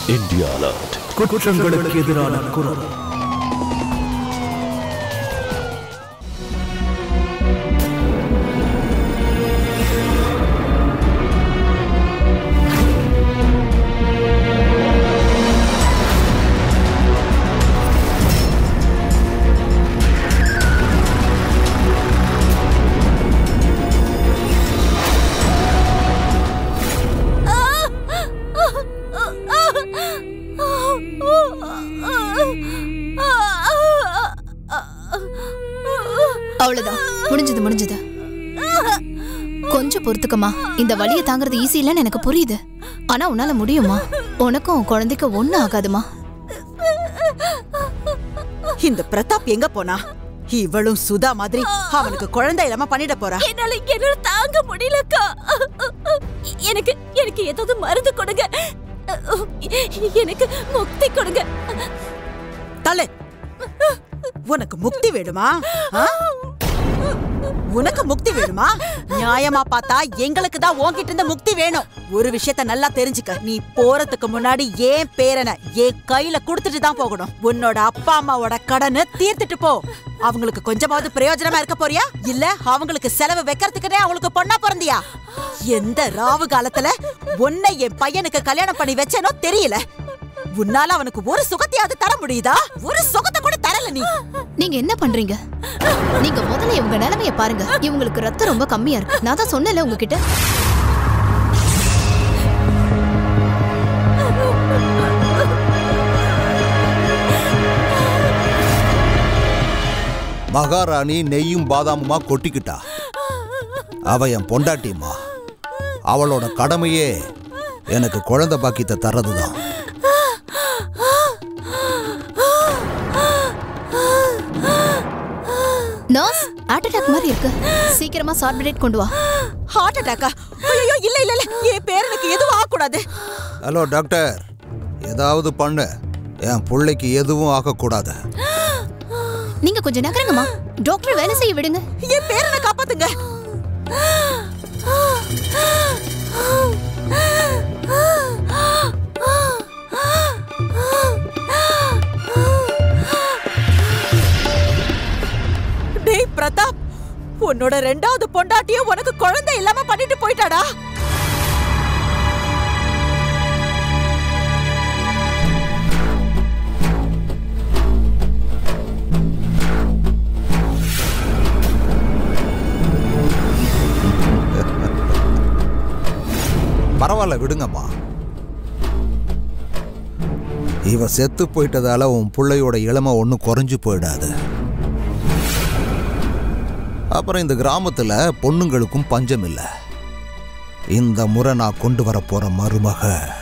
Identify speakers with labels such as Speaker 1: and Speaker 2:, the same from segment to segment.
Speaker 1: India alert குற்றங்களுக்கு எதிரான குரல்
Speaker 2: அவ்வளவுதான் முடிஞ்சது முடிஞ்சது கொஞ்சம் பொறுத்துக்கமா இந்த வலியை தாங்குறது ஈஸி இல்லைன்னு எனக்கு புரியுது ஆனா உன்னால முடியுமா உனக்கும் உன் குழந்தைக்கு ஒண்ணும் ஆகாதுமா
Speaker 3: இந்த பிரதாப் எங்க போனா இவளும் சுதா மாதிரி அவனுக்கு குழந்தை இல்லாம பண்ணிட போறா
Speaker 4: என்னால என்னால தாங்க முடியலக்கா எனக்கு எனக்கு ஏதாவது மருந்து கொடுங்க எனக்கு முக்தி கொடுங்க
Speaker 3: தலை உனக்கு முக்தி வேணுமா ஆ? உனக்கு முக்தி வேணுமா நியாயமா பார்த்தா எங்களுக்கு தான் உன்கிட்ட இருந்து முக்தி வேணும் ஒரு விஷயத்த நல்லா தெரிஞ்சுக்க நீ போறதுக்கு முன்னாடி ஏன் பேரனை என் கையில குடுத்துட்டு தான் போகணும் உன்னோட அப்பா அம்மாவோட கடனை தீர்த்துட்டு போ அவங்களுக்கு கொஞ்சமாவது பிரயோஜனமா இருக்க போறியா இல்ல அவங்களுக்கு செலவு வைக்கிறதுக்குனே அவங்களுக்கு பொண்ணா பிறந்தியா எந்த ராவு காலத்துல உன்னை என் பையனுக்கு கல்யாணம் பண்ணி வச்சேனோ தெரியல உன்னால அவனுக்கு ஒரு சுகத்தையாவது தர முடியுதா ஒரு சுகத்தை கூட தரல நீ
Speaker 2: நீங்க என்ன பண்றீங்க நீங்க முதல்ல இவங்க நிலைமைய பாருங்க இவங்களுக்கு ரத்தம் ரொம்ப கம்மியா இருக்கு நான் தான் சொன்னேன்ல உங்ககிட்ட
Speaker 5: மகாராணி நெய்யும் பாதாமுமா கொட்டிக்கிட்டா அவ என் பொண்டாட்டிம்மா அவளோட கடமையே எனக்கு குழந்தை பாக்கியத்தை தர்றதுதான்
Speaker 2: நர்ஸ் ஹார்ட் அட்டாக் மாதிரி இருக்கு சீக்கிரமா சார்பிடேட் கொண்டு வா
Speaker 3: ஹார்ட் அட்டாக்கா ஐயோ இல்ல இல்ல இல்ல என் பேரனுக்கு எதுவும் ஆகக்கூடாது
Speaker 5: ஹலோ டாக்டர் ஏதாவது பண்ணு என் பிள்ளைக்கு எதுவும் ஆகக்கூடாது
Speaker 2: நீங்க கொஞ்சம் நகருங்கம்மா டாக்டர் வேலை செய்ய விடுங்க
Speaker 3: என் பேரனை காப்பாத்துங்க டேய் பிரதாப் உன்னோட ரெண்டாவது பொண்டாட்டியும் உனக்கு குழந்தை இல்லாம பண்ணிட்டு போயிட்டாடா
Speaker 5: பரவாயில்ல விடுங்கம்மா இவ செத்து போயிட்டதால உன் பிள்ளையோட இளமை ஒன்றும் குறைஞ்சு போயிடாது அப்புறம் இந்த கிராமத்துல பொண்ணுங்களுக்கும் பஞ்சம் இல்லை இந்த முறை நான் கொண்டு வர போற மருமக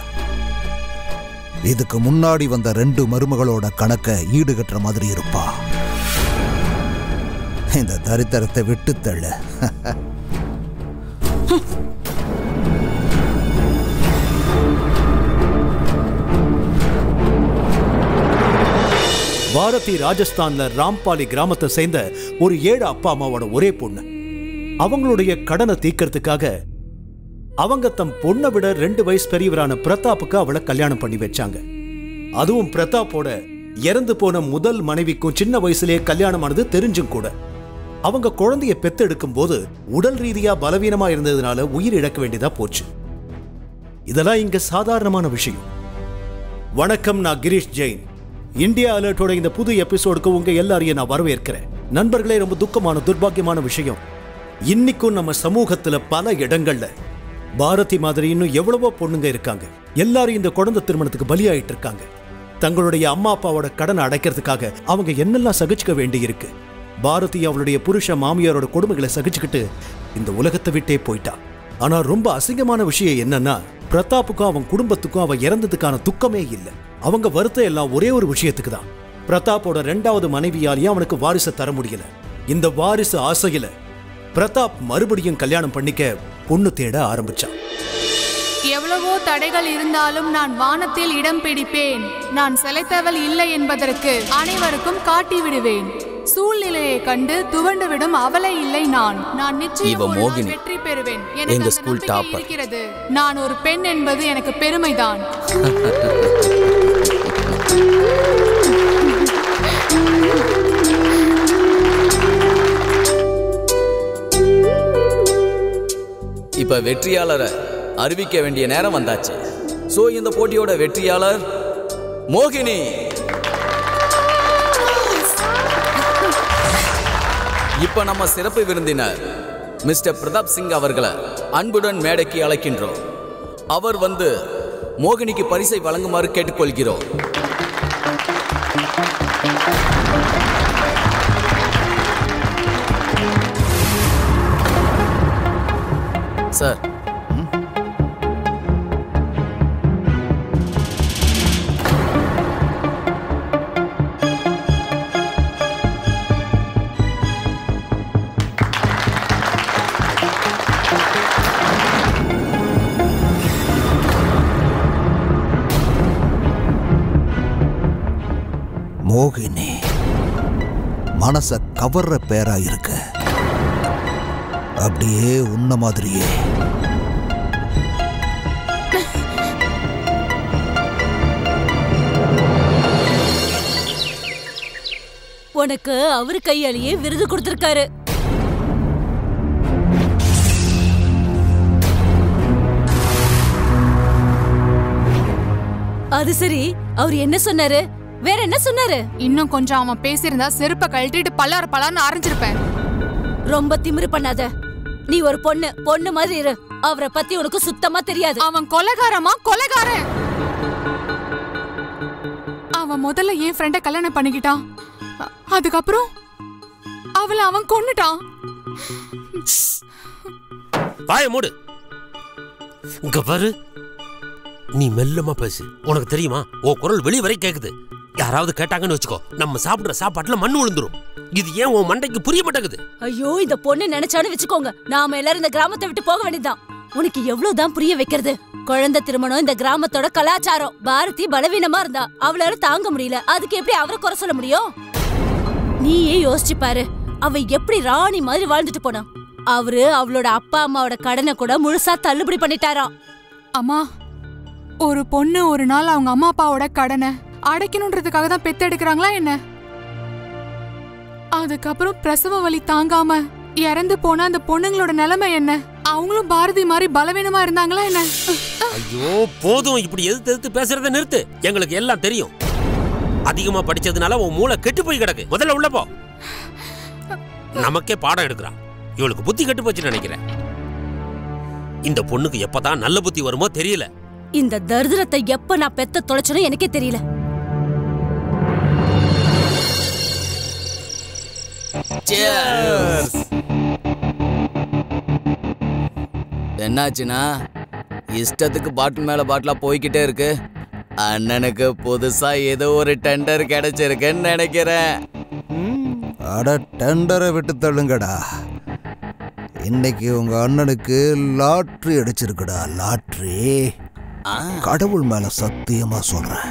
Speaker 5: இதுக்கு முன்னாடி வந்த ரெண்டு மருமகளோட கணக்கை ஈடுகட்டுற மாதிரி இருப்பா இந்த தரித்திரத்தை விட்டு தள்ளு
Speaker 6: பாரதி ராஜஸ்தான்ல ராம்பாலி கிராமத்தை சேர்ந்த ஒரு ஏழு அப்பா அம்மாவோட ஒரே பொண்ணு அவங்களுடைய கடனை தீர்க்கறதுக்காக அவங்க தம் பொண்ணை விட ரெண்டு வயசு பெரியவரான பிரதாப்புக்கு அவளை கல்யாணம் பண்ணி வச்சாங்க அதுவும் பிரதாப்போட இறந்து போன முதல் மனைவிக்கும் சின்ன வயசுலயே கல்யாணமானது தெரிஞ்சும் கூட அவங்க குழந்தைய பெத்தெடுக்கும் போது உடல் ரீதியா பலவீனமா இருந்ததுனால உயிர் இழக்க வேண்டியதா போச்சு இதெல்லாம் இங்க சாதாரணமான விஷயம் வணக்கம் நான் கிரீஷ் ஜெயின் இந்தியா அலர்ட்டோட இந்த புது எபிசோடுக்கு உங்க எல்லாரையும் நான் வரவேற்கிறேன் நண்பர்களே ரொம்ப துக்கமான துர்பாக்கியமான விஷயம் இன்னைக்கும் நம்ம சமூகத்துல பல இடங்கள்ல பாரதி மாதிரி இன்னும் எவ்வளவோ பொண்ணுங்க இருக்காங்க எல்லாரும் இந்த குழந்தை திருமணத்துக்கு பலியாயிட்டு இருக்காங்க தங்களுடைய அம்மா அப்பாவோட கடனை அடைக்கிறதுக்காக அவங்க என்னெல்லாம் சகிச்சுக்க வேண்டி இருக்கு பாரதி அவளுடைய புருஷ மாமியாரோட கொடுமைகளை சகிச்சுக்கிட்டு இந்த உலகத்தை விட்டே போயிட்டா ஆனா ரொம்ப அசிங்கமான விஷயம் என்னன்னா பிரதாப்புக்கும் அவன் குடும்பத்துக்கும் அவன் இறந்ததுக்கான துக்கமே இல்லை அவங்க வருத்தம் எல்லாம் ஒரே ஒரு விஷயத்துக்கு தான் பிரதாப்போட ரெண்டாவது மனைவியாலேயும் அவனுக்கு வாரிசை தர முடியல இந்த வாரிசு ஆசையில பிரதாப் மறுபடியும் கல்யாணம் பண்ணிக்க பொண்ணு தேட ஆரம்பிச்சான்
Speaker 7: எவ்வளவோ தடைகள் இருந்தாலும் நான் வானத்தில் இடம் பிடிப்பேன் நான் செலைத்தவள் இல்லை என்பதற்கு அனைவருக்கும் காட்டி விடுவேன் சூழ்நிலையை கண்டு துவண்டு விடும் அவலை இல்லை நான் நான் நிச்சயம்
Speaker 8: இவ
Speaker 7: ஒரு நாள்
Speaker 8: மோகினி.
Speaker 7: வெற்றி பெறுவேன்
Speaker 8: எங்க
Speaker 7: எனக்கு அந்த
Speaker 8: ஸ்கூல்
Speaker 7: நம்பிக்கை
Speaker 8: டாப்பர்.
Speaker 7: இருக்கிறது நான் ஒரு பெண் என்பது எனக்கு பெருமைதான்
Speaker 8: இப்ப வெற்றியாளரை அறிவிக்க வேண்டிய நேரம் வந்தாச்சு சோ இந்த போட்டியோட வெற்றியாளர் மோகினி இப்ப நம்ம சிறப்பு விருந்தினர் மிஸ்டர் பிரதாப் சிங் அவர்களை அன்புடன் மேடைக்கு அழைக்கின்றோம் அவர் வந்து மோகினிக்கு பரிசை வழங்குமாறு கேட்டுக்கொள்கிறோம் சார்
Speaker 5: மோகினி மனச கவர்ற பேரா இருக்கு அப்படியே உன்ன மாதிரியே
Speaker 4: உனக்கு அவரு கையாலேயே விருது கொடுத்திருக்காரு அது சரி அவர் என்ன சொன்னாரு வேற என்ன சொன்னாரு
Speaker 7: இன்னும் கொஞ்சம் அவன் பேசியிருந்தா செருப்பை கழட்டிட்டு பல்லார் பல்லார்னு அரைஞ்சிருப்பேன்
Speaker 4: ரொம்ப திமிரு பண்ணாத நீ ஒரு பொண்ணு பொண்ணு மாதிரி இரு அவரை பத்தி உனக்கு சுத்தமா தெரியாது
Speaker 7: அவன் கொலைகாரமா கொலைகாரன் அவன் முதல்ல என் ஃப்ரெண்ட கல்யாணம் பண்ணிக்கிட்டான் அ- அதுக்கப்புறம் அவளை அவன் கொன்னுட்டான்
Speaker 9: வாய மூடு இங்க பாரு நீ மெல்லமா பேசு உனக்கு தெரியுமா உன் குரல் வெளிய வரை கேக்குது யாராவது கேட்டாங்கன்னு வச்சுக்கோ நம்ம சாப்பிடுற சாப்பாட்டுல மண் விழுந்துரும் இது ஏன் உன் மண்டைக்கு புரிய மாட்டேங்குது
Speaker 4: ஐயோ இந்த பொண்ணு நினைச்சான்னு வச்சுக்கோங்க நாம எல்லாரும் இந்த கிராமத்தை விட்டு போக வேண்டியதுதான் உனக்கு எவ்வளவுதான் புரிய வைக்கிறது குழந்தை திருமணம் இந்த கிராமத்தோட கலாச்சாரம் பாரதி பலவீனமா இருந்தா அவளால தாங்க முடியல அதுக்கு எப்படி அவரை குறை சொல்ல முடியும் நீயே யோசிச்சு பாரு அவ எப்படி ராணி மாதிரி வாழ்ந்துட்டு போனா அவரு அவளோட அப்பா அம்மாவோட கடனை கூட முழுசா தள்ளுபடி பண்ணிட்டாராம்
Speaker 7: அம்மா ஒரு பொண்ணு ஒரு நாள் அவங்க அம்மா அப்பாவோட கடனை அடைக்கணுன்றதுக்காக தான் பெத்தெடுக்கிறாங்களா என்ன அதுக்கப்புறம் பிரசவ வலி தாங்காம இறந்து போன அந்த பொண்ணுங்களோட நிலைமை என்ன அவங்களும் பாரதி மாதிரி பலவீனமா இருந்தாங்களா என்ன
Speaker 9: ஐயோ போதும் இப்படி எதிர்த்து எதிர்த்து பேசுறத நிறுத்து எங்களுக்கு எல்லாம் தெரியும் அதிகமா படிச்சதுனால உன் மூளை கெட்டு போய் கிடக்கு முதல்ல உள்ள போ நமக்கே பாடம் எடுக்கிறான் இவளுக்கு புத்தி கெட்டு போச்சுன்னு நினைக்கிறேன் இந்த பொண்ணுக்கு எப்பதான் நல்ல புத்தி வருமோ தெரியல
Speaker 4: இந்த தரித்திரத்தை எப்ப நான் பெத்த தொலைச்சனும் எனக்கே தெரியல
Speaker 8: Cheers. என்னாச்சுன்னா இஷ்டத்துக்கு பாட்டில் மேல பாட்டிலா போய்கிட்டே இருக்கு அண்ணனுக்கு புதுசா ஏதோ ஒரு டெண்டர் கிடைச்சிருக்குன்னு நினைக்கிறேன்
Speaker 5: அட டெண்டரை விட்டு தள்ளுங்கடா இன்னைக்கு உங்க அண்ணனுக்கு லாட்ரி அடிச்சிருக்குடா லாட்ரி கடவுள் மேல சத்தியமா சொல்றேன்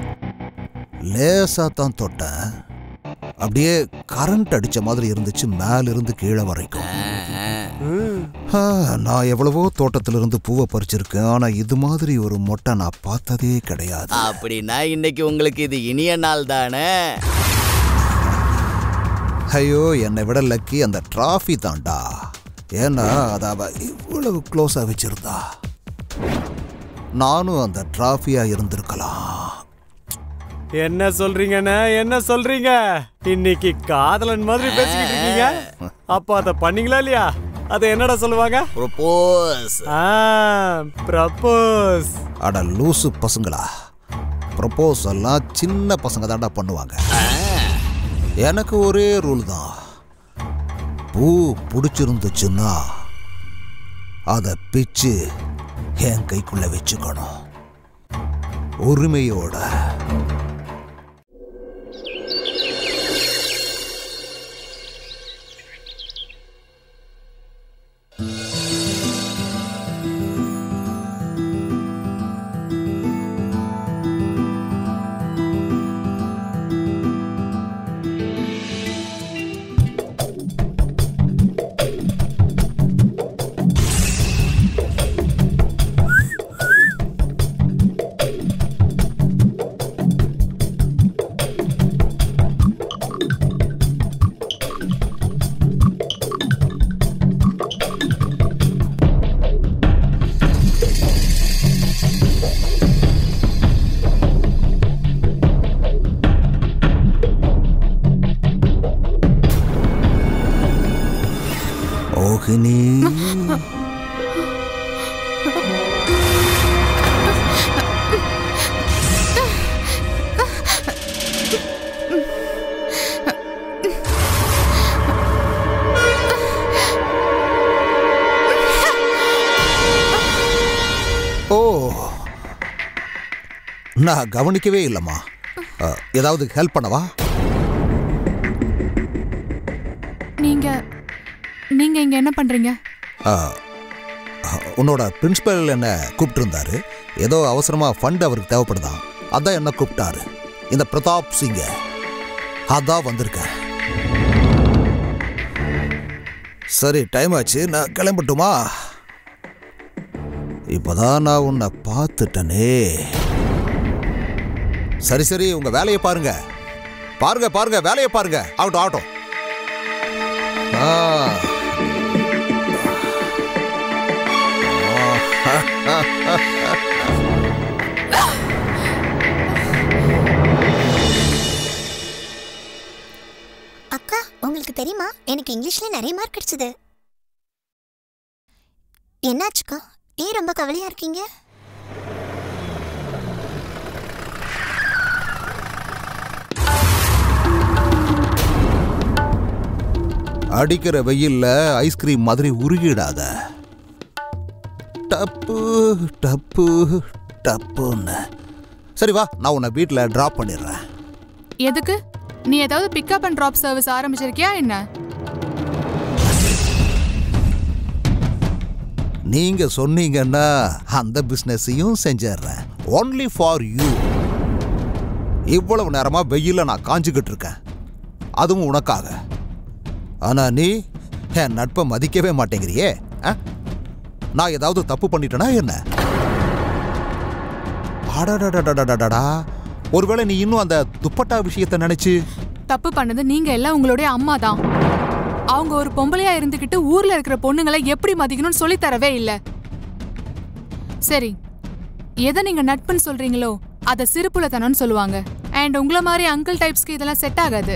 Speaker 5: லேசா தான் தொட்டேன் அப்படியே கரண்ட் அடிச்ச மாதிரி இருந்துச்சு மேல இருந்து கீழே வரைக்கும் ஆ, நான் எவ்வளவோ தோட்டத்துல இருந்து பூவை பறிச்சிருக்கேன் ஆனா இது மாதிரி ஒரு மொட்டை நான் பார்த்ததே கிடையாது
Speaker 8: அப்படின்னா இன்னைக்கு உங்களுக்கு இது இனிய நாள் தானே
Speaker 5: ஐயோ என்னை விட லக்கி அந்த டிராஃபி தான்டா ஏன்னா அதை அவ இவ்வளவு க்ளோஸாக வச்சிருந்தா நானும் அந்த டிராஃபியா இருந்திருக்கலாம்
Speaker 10: என்ன சொல்றீங்கண்ணே என்ன சொல்றீங்க இன்னைக்கு காதலன் மாதிரி பேசிக்கிட்டு இருக்கீங்க அப்ப அத பண்ணீங்களா இல்லையா அத என்னடா சொல்லுவாங்க
Speaker 8: ப்ரொபோஸ்
Speaker 10: ஆ ப்ரப்போஸ்
Speaker 5: அட லூசு பசங்களா ப்ரப்போஸ் எல்லாம் சின்ன பசங்க தான்டா பண்ணுவாங்க எனக்கு ஒரே ரூல் தான் பூ பிடிச்சிருந்துச்சுன்னா அதை பிச்சு என் கைக்குள்ள வச்சுக்கணும் உரிமையோட நான் கவனிக்கவே இல்லைம்மா ஆ, ஏதாவது ஹெல்ப் பண்ணவா
Speaker 7: நீங்க நீங்க இங்க என்ன பண்றீங்க
Speaker 5: ஆ, உன்னோட பிரின்சிபல் என்ன கூப்பிட்டுருந்தாரு ஏதோ அவசரமாக ஃபண்ட் அவருக்கு தேவைப்படுதான் அதான் என்ன கூப்பிட்டாரு இந்த பிரதாப் சிங்க அதான் வந்திருக்கேன் சரி டைம் ஆச்சு நான் கிளம்பட்டுமா இப்போதான் நான் உன்னை பார்த்துட்டனே சரி சரி உங்க வேலையை பாருங்க பாருங்க பாருங்க வேலையை பாருங்க ஆகட்டும் ஆகட்டும் ஆ
Speaker 11: அக்கா உங்களுக்கு தெரியுமா எனக்கு இங்கிலீஷ்ல நிறைய மார்க் கிடைச்சது என்னாச்சுக்கா ஏன் ரொம்ப கவலையா இருக்கீங்க
Speaker 5: அடிக்கிற வெயில்ல ஐஸ்கிரீம் மாதிரி உருகிடாத டப்பு டப்பு டப்புன்னு சரி வா நான் உன்னை வீட்டில் ட்ராப் பண்ணிடுறேன்
Speaker 7: எதுக்கு நீ ஏதாவது பிக்கப் அண்ட் ட்ராப் சர்வீஸ் ஆரம்பிச்சிருக்கியா என்ன
Speaker 5: நீங்க சொன்னீங்கன்னா அந்த பிஸ்னஸையும் செஞ்சிடுறேன் ஒன்லி ஃபார் யூ இவ்வளவு நேரமா வெயில்ல நான் காஞ்சுக்கிட்டு இருக்கேன் அதுவும் உனக்காக ஆனா நீ என் நட்பை மதிக்கவே மாட்டேங்கிறியே ஆ? நான் ஏதாவது தப்பு பண்ணிட்டேனா என்ன அடடடடடடடா ஒருவேளை நீ இன்னும் அந்த துப்பட்டா விஷயத்தை நினைச்சு
Speaker 7: தப்பு பண்ணது நீங்க எல்லாம் உங்களுடைய அம்மா தான் அவங்க ஒரு பொம்பளையா இருந்துகிட்டு ஊர்ல இருக்கிற பொண்ணுங்களை எப்படி மதிக்கணும்னு சொல்லி தரவே இல்ல சரி எதை நீங்க நட்புன்னு சொல்றீங்களோ அத சிறுப்புலத்தனம்னு சொல்லுவாங்க அண்ட் உங்களை மாதிரி அங்கிள் டைப்ஸ்க்கு இதெல்லாம் செட் ஆகாது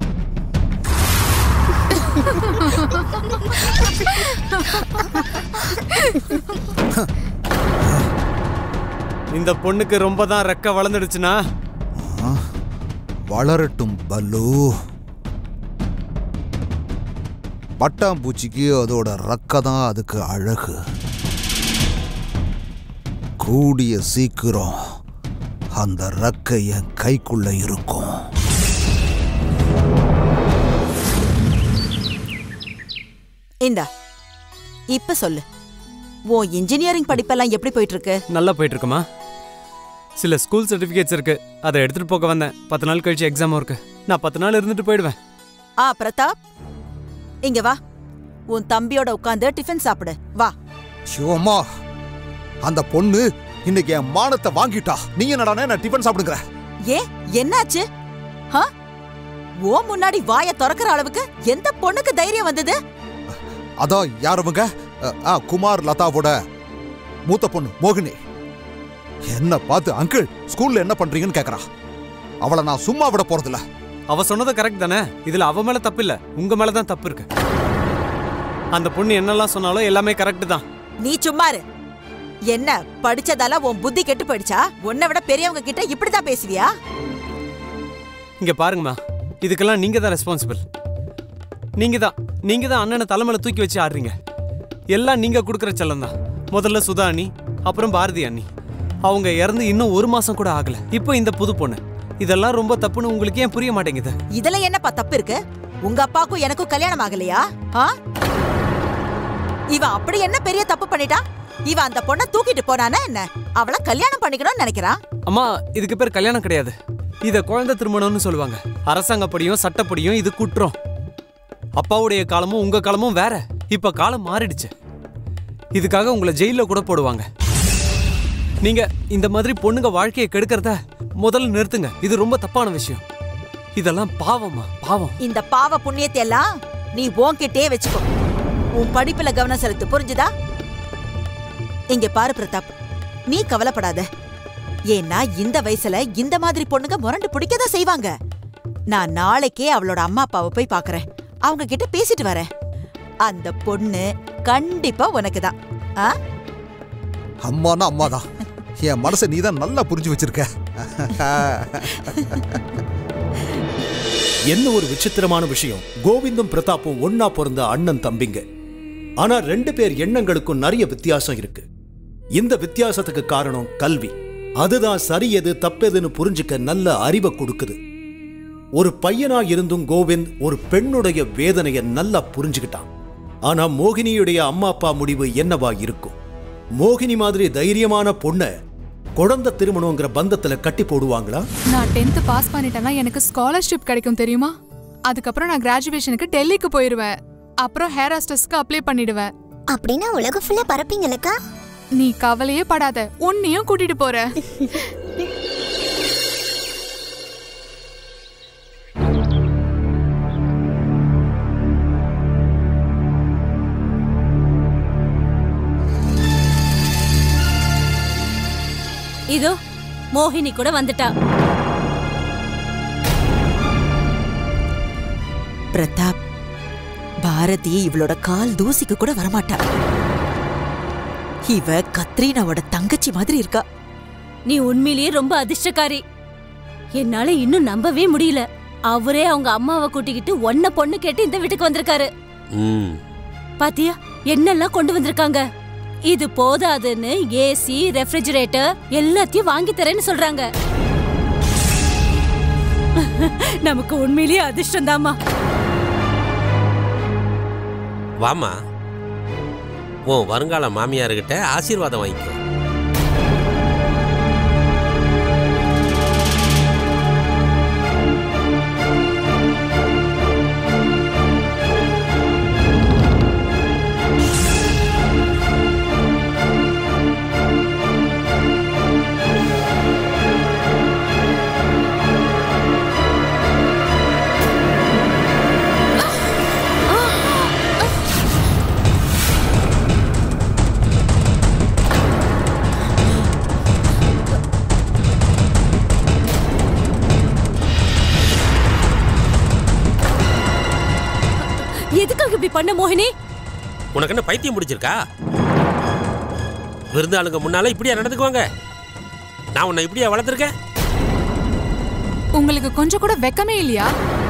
Speaker 10: இந்த பொண்ணுக்கு ரொம்ப தான் ரெக்க வளர்ந்துடுச்சுன்னா
Speaker 5: வளரட்டும் பல்லு பட்டாம்பூச்சிக்கு அதோட ரக்க தான் அதுக்கு அழகு கூடிய சீக்கிரம் அந்த ரக்கை என் கைக்குள்ள இருக்கும்
Speaker 3: இந்தா இப்ப சொல்லு உன் இன்ஜினியரிங் படிப்பெல்லாம் எப்படி போயிட்டு இருக்கு
Speaker 10: நல்லா போயிட்டு இருக்குமா சில ஸ்கூல் சர்டிஃபிகேட்ஸ் இருக்கு அதை எடுத்துட்டு போக வந்தேன் பத்து நாள் கழிச்சு எக்ஸாமும் இருக்கு நான் பத்து நாள் இருந்துட்டு போயிடுவேன்
Speaker 3: ஆ பிரதாப் இங்க வா உன் தம்பியோட உட்காந்து டிஃபன் சாப்பிடு வா
Speaker 5: சிவம்மா அந்த பொண்ணு இன்னைக்கு என் மானத்தை வாங்கிட்டா நீ என்னடானே நான் டிஃபன் சாப்பிடுங்கிற
Speaker 3: ஏ என்னாச்சு ஹ? ஓ முன்னாடி வாய திறக்கிற அளவுக்கு எந்த பொண்ணுக்கு தைரியம் வந்தது
Speaker 5: அதான் யாரவங்க ஆ குமார் லதாவோட மூத்த பொண்ணு மோகினி என்ன பார்த்து அங்கிள் ஸ்கூல்ல என்ன பண்றீங்கன்னு கேக்குறா அவளை நான் சும்மா விட போறதில்ல
Speaker 10: அவ சொன்னது கரெக்ட் தானே இதுல அவ மேல தப்பு இல்ல உங்க மேல தான் தப்பு இருக்கு அந்த பொண்ணு என்னெல்லாம் சொன்னாலும் எல்லாமே கரெக்ட் தான்
Speaker 3: நீ சும்மா இரு என்ன படிச்சதால உன் புத்தி கெட்டு போயிடுச்சா உன்னை விட பெரியவங்க கிட்ட இப்படிதான் பேசுவியா
Speaker 10: இங்க பாருங்கம்மா இதுக்கெல்லாம் நீங்க தான் ரெஸ்பான்சிபிள் நீங்க தான் நீங்க தான் அண்ணனை தலைமையில தூக்கி வச்சு ஆடுறீங்க எல்லாம் நீங்க கொடுக்குற செல்லம் தான் முதல்ல சுதா அண்ணி அப்புறம் பாரதி அண்ணி அவங்க இறந்து இன்னும் ஒரு மாசம் கூட ஆகல இப்போ இந்த புது பொண்ணு இதெல்லாம் ரொம்ப தப்புன்னு உங்களுக்கு ஏன் புரிய மாட்டேங்குது
Speaker 3: இதுல என்னப்பா தப்பு இருக்கு உங்க அப்பாக்கும் எனக்கும் கல்யாணம் ஆகலையா ஆ இவ அப்படி என்ன பெரிய தப்பு பண்ணிட்டா இவ அந்த பொண்ணை தூக்கிட்டு போனானா என்ன அவள கல்யாணம் பண்ணிக்கணும்னு நினைக்கிறா
Speaker 10: அம்மா இதுக்கு பேர் கல்யாணம் கிடையாது இத குழந்தை திருமணம்னு சொல்லுவாங்க அரசாங்கப்படியும் சட்டப்படியும் இது குற்றம் அப்பாவுடைய காலமும் உங்க காலமும் வேற இப்ப காலம் மாறிடுச்சு இதுக்காக உங்களை ஜெயில கூட போடுவாங்க நீங்க இந்த மாதிரி பொண்ணுங்க வாழ்க்கையை கெடுக்கிறத முதல்ல நிறுத்துங்க இது ரொம்ப தப்பான விஷயம் இதெல்லாம் பாவமா பாவம்
Speaker 3: இந்த பாவ புண்ணியத்தை எல்லாம் நீ உன்கிட்டயே வச்சுக்கோ உன் படிப்புல கவனம் செலுத்து புரிஞ்சுதா இங்க பாரு பிரதாப் நீ கவலைப்படாத ஏன்னா இந்த வயசுல இந்த மாதிரி பொண்ணுங்க முரண்டு பிடிக்கதான் செய்வாங்க நான் நாளைக்கே அவளோட அம்மா அப்பாவை போய் பார்க்கறேன் அவங்க கிட்ட பேசிட்டு வரேன் அந்த பொண்ணு கண்டிப்பா உனக்கு தான் ஆ
Speaker 5: அம்மானா அம்மாதான் என் மனசை நீ தான் நல்லா புரிஞ்சு வச்சிருக்க
Speaker 6: என்ன ஒரு விசித்திரமான விஷயம் கோவிந்தும் பிரதாப்பும் ஒன்னா பிறந்த அண்ணன் தம்பிங்க ஆனா ரெண்டு பேர் எண்ணங்களுக்கும் நிறைய வித்தியாசம் இருக்கு இந்த வித்தியாசத்துக்கு காரணம் கல்வி அதுதான் சரி எது தப்பெதுன்னு புரிஞ்சுக்க நல்ல அறிவை கொடுக்குது ஒரு பையனா இருந்தும் கோவிந்த் ஒரு பெண்ணுடைய வேதனைய நல்லா புரிஞ்சுக்கிட்டான் ஆனா மோகினியுடைய அம்மா அப்பா முடிவு என்னவா இருக்கும் மோகினி மாதிரி தைரியமான பொண்ண குழந்தை திருமணங்கிற பந்தத்துல கட்டி போடுவாங்களா
Speaker 7: நான் டென்த் பாஸ் பண்ணிட்டேன்னா எனக்கு ஸ்காலர்ஷிப் கிடைக்கும் தெரியுமா அதுக்கப்புறம் நான் கிராஜுவேஷனுக்கு டெல்லிக்கு போயிருவேன் அப்புறம் ஹேர் ஹாஸ்டஸ்க்கு அப்ளை பண்ணிடுவேன்
Speaker 11: அப்படின்னா உலகம் ஃபுல்லா பரப்பீங்களக்கா
Speaker 7: நீ கவலையே படாத உன்னையும் கூட்டிட்டு போற
Speaker 4: இதோ மோகினி கூட வந்துட்டா
Speaker 3: பிரதாப் பாரதி இவளோட கால் தூசிக்கு கூட வரமாட்டா இவ கத்ரீனாவோட தங்கச்சி மாதிரி இருக்கா
Speaker 4: நீ உண்மையிலேயே ரொம்ப அதிர்ஷ்டக்காரி என்னால இன்னும் நம்பவே முடியல அவரே அவங்க அம்மாவை கூட்டிக்கிட்டு ஒன்ன பொண்ணு கேட்டு இந்த வீட்டுக்கு வந்திருக்காரு
Speaker 9: ம்
Speaker 4: பாத்தியா என்னெல்லாம் கொண்டு வந்திருக்காங்க இது போதாதுன்னு ஏசி ரெஃப்ரிஜரேட்டர் எல்லாத்தையும் வாங்கி தரேன்னு சொல்றாங்க நமக்கு உண்மையிலேயே அதிர்ஷ்டம் தாமா
Speaker 9: வாமா உன் வருங்கால மாமியார்கிட்ட ஆசீர்வாதம் வாங்கிக்கோ
Speaker 4: எதுக்காக இப்படி பண்ண மோகினி
Speaker 9: உனக்கு என்ன பைத்தியம் முடிச்சிருக்கா விருந்தாளுங்க முன்னால இப்படியா நடந்துக்குவாங்க நான் உன்னை இப்படியா வளர்த்துருக்கேன்
Speaker 7: உங்களுக்கு கொஞ்சம் கூட வெக்கமே இல்லையா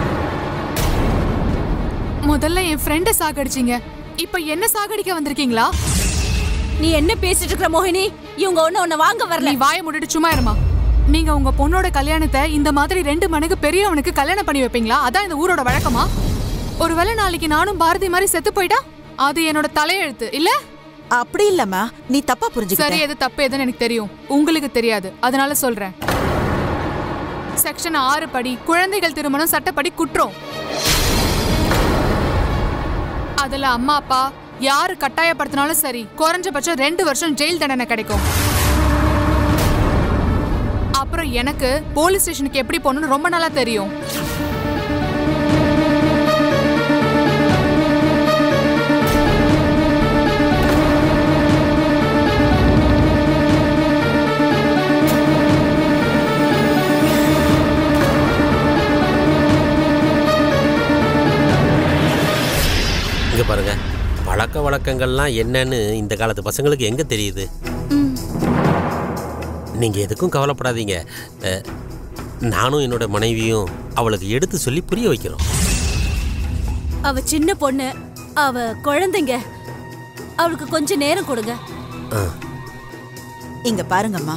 Speaker 7: முதல்ல என் ஃப்ரெண்ட சாகடிச்சீங்க இப்ப என்ன சாகடிக்க வந்திருக்கீங்களா
Speaker 4: நீ என்ன பேசிட்டு இருக்கிற மோகினி இவங்க ஒண்ணு உன்னை வாங்க வரல
Speaker 7: நீ வாயை மூடிட்டு சும்மா இருமா நீங்க உங்க பொண்ணோட கல்யாணத்தை இந்த மாதிரி ரெண்டு மடங்கு பெரியவனுக்கு கல்யாணம் பண்ணி வைப்பீங்களா அதான் இந்த ஊரோட வழக்கமா ஒருவேளை நாளைக்கு நானும் பாரதி மாதிரி செத்து போயிட்டா அது என்னோட தலையெழுத்து இல்ல
Speaker 3: அப்படி இல்லம்மா நீ தப்பா
Speaker 7: சரி
Speaker 3: புரிஞ்சுக்கிட்ட
Speaker 7: எது தப்பு எதுன்னு எனக்கு தெரியும் உங்களுக்கு தெரியாது அதனால சொல்றேன் செக்ஷன் ஆறு படி குழந்தைகள் திருமணம் சட்டப்படி குற்றம் அதுல அம்மா அப்பா யாரு கட்டாயப்படுத்தினாலும் சரி குறைஞ்சபட்சம் ரெண்டு வருஷம் ஜெயில் தண்டனை கிடைக்கும் அப்புறம் எனக்கு போலீஸ் ஸ்டேஷனுக்கு எப்படி போகணும்னு ரொம்ப நாளா தெரியும்
Speaker 9: இங்க பாருங்க பழக்க வழக்கங்கள்லாம் என்னன்னு இந்த காலத்து பசங்களுக்கு எங்க தெரியுது நீங்க எதுக்கும் கவலைப்படாதீங்க அஹ், நானும் என்னோட மனைவியும் அவளுக்கு எடுத்து சொல்லி புரிய வைக்கிறோம்
Speaker 4: அவ சின்ன பொண்ணு அவ குழந்தைங்க அவளுக்கு கொஞ்சம் நேரம் கொடுங்க
Speaker 3: இங்க பாருங்கம்மா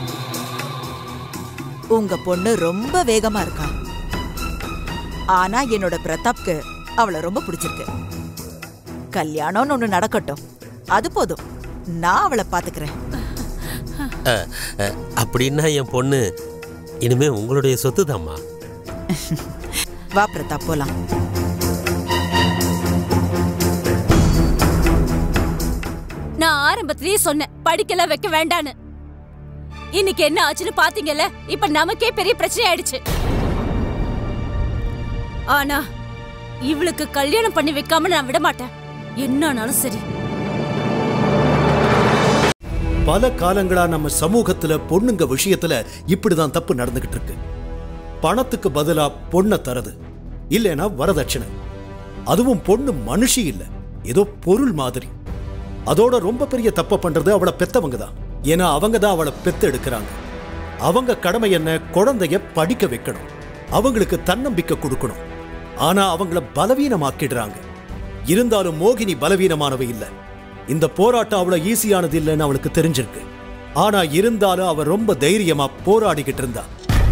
Speaker 3: உங்க பொண்ணு ரொம்ப வேகமா இருக்கா ஆனா என்னோட பிரதாப்க்கு அவளை ரொம்ப பிடிச்சிருக்கு கல்யாணம்னு ஒண்ணு நடக்கட்டும் அது போதும் நான் அவளை பாத்துக்கிறேன்
Speaker 9: அஹ், அஹ், அப்படின்னா என் பொண்ணு இனிமே உங்களுடைய சொத்து தாம்மா
Speaker 3: வா பிரதாப் போலாம்
Speaker 4: நான் ஆரம்பத்திலேயே சொன்னேன் படிக்கலாம் வைக்க வேண்டான்னு இன்னைக்கு என்ன ஆச்சுன்னு பாத்தீங்கல்ல இப்ப நமக்கே பெரிய பிரச்சனை ஆயிடுச்சு ஆனா இவளுக்கு கல்யாணம் பண்ணி வைக்காம நான் விட மாட்டேன் என்னானாலும் சரி
Speaker 6: பல காலங்களா நம்ம சமூகத்துல பொண்ணுங்க விஷயத்துல இப்படிதான் தப்பு நடந்துகிட்டு இருக்கு பணத்துக்கு பதிலா பொண்ணை தரது இல்லைன்னா வரதட்சணை அதுவும் பொண்ணு மனுஷி இல்ல ஏதோ பொருள் மாதிரி அதோட ரொம்ப பெரிய தப்ப பண்றது அவளை பெத்தவங்க தான் ஏன்னா அவங்க தான் அவளை பெத்து எடுக்கிறாங்க அவங்க கடமை என்ன குழந்தைய படிக்க வைக்கணும் அவங்களுக்கு தன்னம்பிக்கை கொடுக்கணும் ஆனா அவங்கள பலவீனமாக்கிடுறாங்க இருந்தாலும் மோகினி பலவீனமானவ இல்ல இந்த போராட்டம் அவ்வளவு ஈஸியானது இல்லைன்னு அவளுக்கு தெரிஞ்சிருக்கு ஆனா இருந்தாலும் அவ ரொம்ப தைரியமா போராடிக்கிட்டு இருந்தா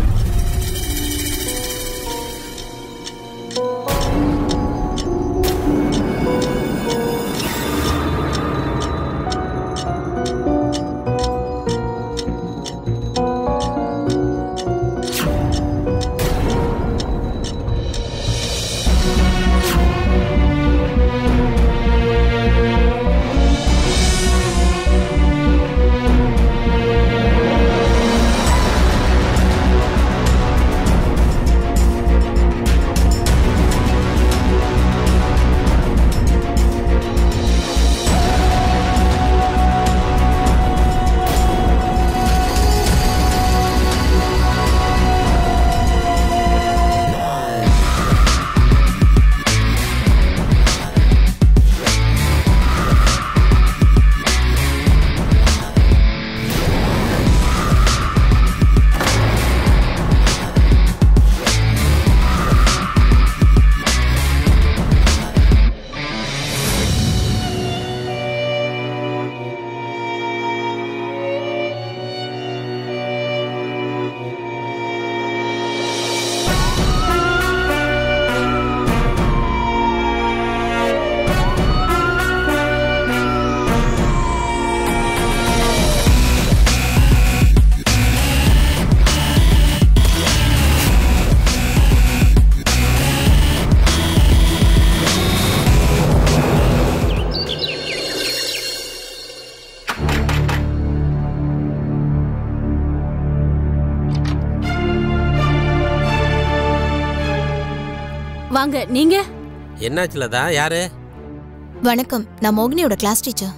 Speaker 4: வாங்க நீங்க
Speaker 9: என்னாச்சுலதா யாரு
Speaker 2: வணக்கம் நான் மோகினியோட கிளாஸ் டீச்சர்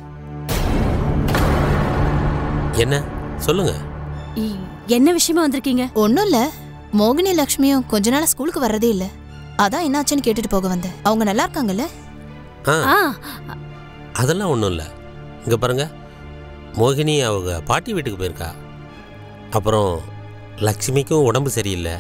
Speaker 9: என்ன சொல்லுங்க
Speaker 4: இ- என்ன விஷயமா வந்திருக்கீங்க
Speaker 2: ஒன்றும் இல்லை மோகினி லக்ஷ்மியும் கொஞ்ச நாளா ஸ்கூலுக்கு வர்றதே இல்லை அதான் என்னாச்சுன்னு கேட்டுட்டு போக வந்தேன் அவங்க நல்லா இருக்காங்கல்ல
Speaker 9: ஆ
Speaker 4: ஆ
Speaker 9: அதெல்லாம் ஒன்றும் இல்லை இங்கே பாருங்க மோகினி அவங்க பாட்டி வீட்டுக்கு போயிருக்கா அப்புறம் லக்ஷ்மிக்கும் உடம்பு சரியில்லை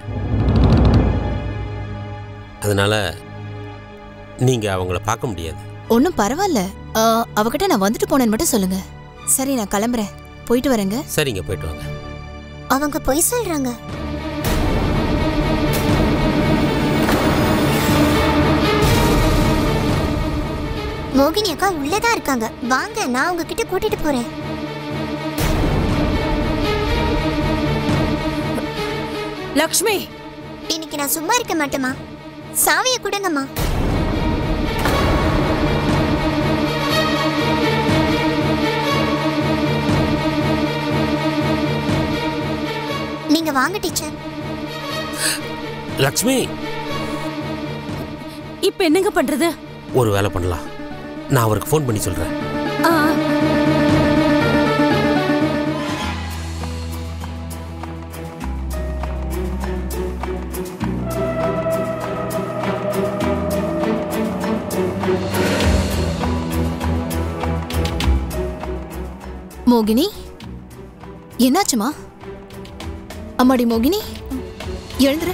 Speaker 9: அதனால நீங்கள் அவங்கள பார்க்க முடியாது
Speaker 2: ஒன்றும் பரவாயில்ல ஆ, அவகிட்ட நான் வந்துட்டு போனேன்னு மட்டும் சொல்லுங்க சரி நான் கிளம்புறேன் போயிட்டு வரேங்க
Speaker 9: சரிங்க போயிட்டு வாங்க
Speaker 11: அவங்க பொய் சொல்றாங்க மோகினி அக்கா உள்ளதா இருக்காங்க வாங்க நான் உங்ககிட்ட கூட்டிட்டு போறேன்
Speaker 3: லக்ஷ்மி
Speaker 11: இன்னைக்கு நான் சும்மா இருக்க மாட்டேமா சாவியை கொடுங்கம்மா நீங்க வாங்க டீச்சர்
Speaker 9: லக்ஷ்மி
Speaker 4: இப்ப என்னங்க பண்றது
Speaker 9: ஒரு வேலை பண்ணலாம் நான் அவருக்கு ஃபோன் பண்ணி சொல்கிறேன்
Speaker 4: ஆ,
Speaker 2: மோகினி என்னாச்சுமா அம்மாடி மோகினி எழுந்துரு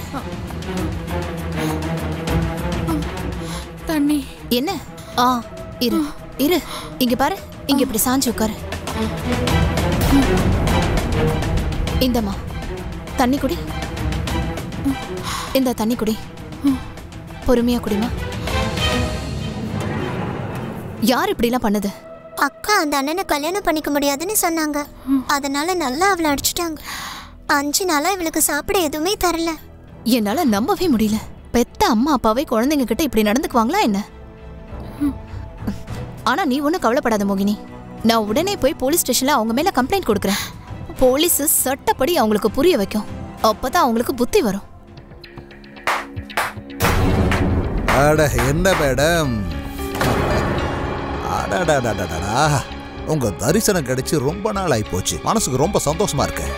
Speaker 7: தண்ணி
Speaker 2: என்ன ஆ இரு இரு இங்க பாரு இங்க இப்படி சாஞ்சு உட்காரு இந்தம்மா தண்ணி குடி இந்த தண்ணி குடி பொறுமையா குடிமா யார் இப்படிலாம் பண்ணது
Speaker 11: அக்கா அந்த அண்ணனை கல்யாணம் பண்ணிக்க முடியாதுன்னு சொன்னாங்க அதனால நல்லா அவளை அடிச்சிட்டாங்க அஞ்சு நாளா இவளுக்கு சாப்பிட எதுவுமே தரல
Speaker 2: என்னால நம்பவே முடியல பெத்த அம்மா அப்பாவே குழந்தைங்க கிட்ட இப்படி நடந்துக்குவாங்களா என்ன ஆனா நீ ஒன்றும் கவலைப்படாத மோகினி நான் உடனே போய் போலீஸ் ஸ்டேஷன்ல அவங்க மேல கம்ப்ளைண்ட் கொடுக்குறேன் போலீஸ் சட்டப்படி அவங்களுக்கு புரிய வைக்கும் அப்பதான் அவங்களுக்கு புத்தி வரும்
Speaker 5: அட என்ன மேடம் அடடடடடடா உங்க தரிசனம் கிடைச்சு ரொம்ப நாள் ஆகி போச்சு மனசுக்கு ரொம்ப சந்தோஷமா இருக்கு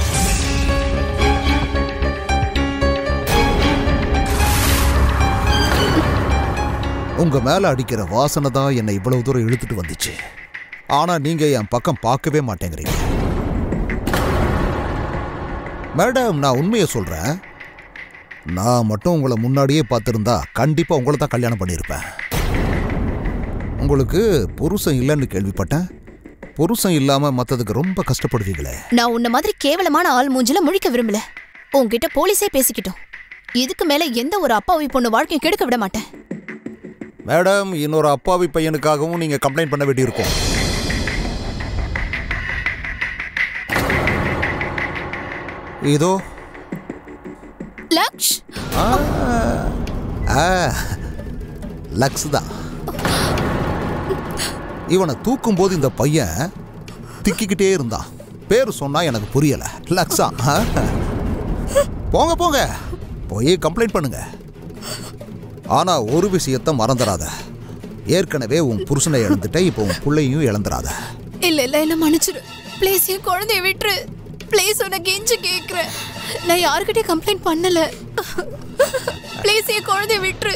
Speaker 5: உங்க மேல அடிக்கிற வாசனை தான் என்னை இவ்வளவு தூரம் இழுத்துட்டு வந்துச்சு ஆனா நீங்க என் பக்கம் பார்க்கவே மாட்டேங்கிறீங்க மேடம் நான் உண்மையை சொல்றேன் நான் மட்டும் உங்களை முன்னாடியே பார்த்துருந்தா கண்டிப்பா உங்களை தான் கல்யாணம் பண்ணியிருப்பேன் உங்களுக்கு புருஷன் இல்லைன்னு கேள்விப்பட்டேன் புருஷன் இல்லாம மத்ததுக்கு ரொம்ப கஷ்டப்படுவீங்களே
Speaker 2: நான் உன்ன மாதிரி கேவலமான ஆள் மூஞ்சில முழிக்க விரும்பல உன்கிட்ட போலீஸே பேசிக்கிட்டோம் இதுக்கு மேல எந்த ஒரு அப்பாவி பொண்ணு வாழ்க்கையும் கெடுக்க விட மாட்டேன்
Speaker 5: மேடம் இன்னொரு அப்பாவி பையனுக்காகவும் நீங்க கம்ப்ளைண்ட் பண்ண வேண்டியிருக்கும் இதோ
Speaker 2: லக்ஷ்
Speaker 5: ஆ லக்ஸ் தான் இவனை தூக்கும்போது இந்த பையன் திக்கிக்கிட்டே இருந்தான் பேர் சொன்னா எனக்கு புரியல லக்ஸா ஆ? போங்க போங்க போய் கம்ப்ளைண்ட் பண்ணுங்க ஆனா ஒரு விஷயத்த மறந்துடாத ஏற்கனவே உன் புருஷனை இழந்துட்ட இப்போ உன் பிள்ளையும் இழந்துடாத
Speaker 2: இல்ல இல்ல என்ன மன்னிச்சிரு ப்ளீஸ் என் குழந்தைய விட்டுரு ப்ளீஸ் உன்னை கெஞ்சி கேக்குறேன் நான் யாருக்கிட்டயும் கம்ப்ளைண்ட் பண்ணல ப்ளீஸ் என் குழந்தைய விட்டுரு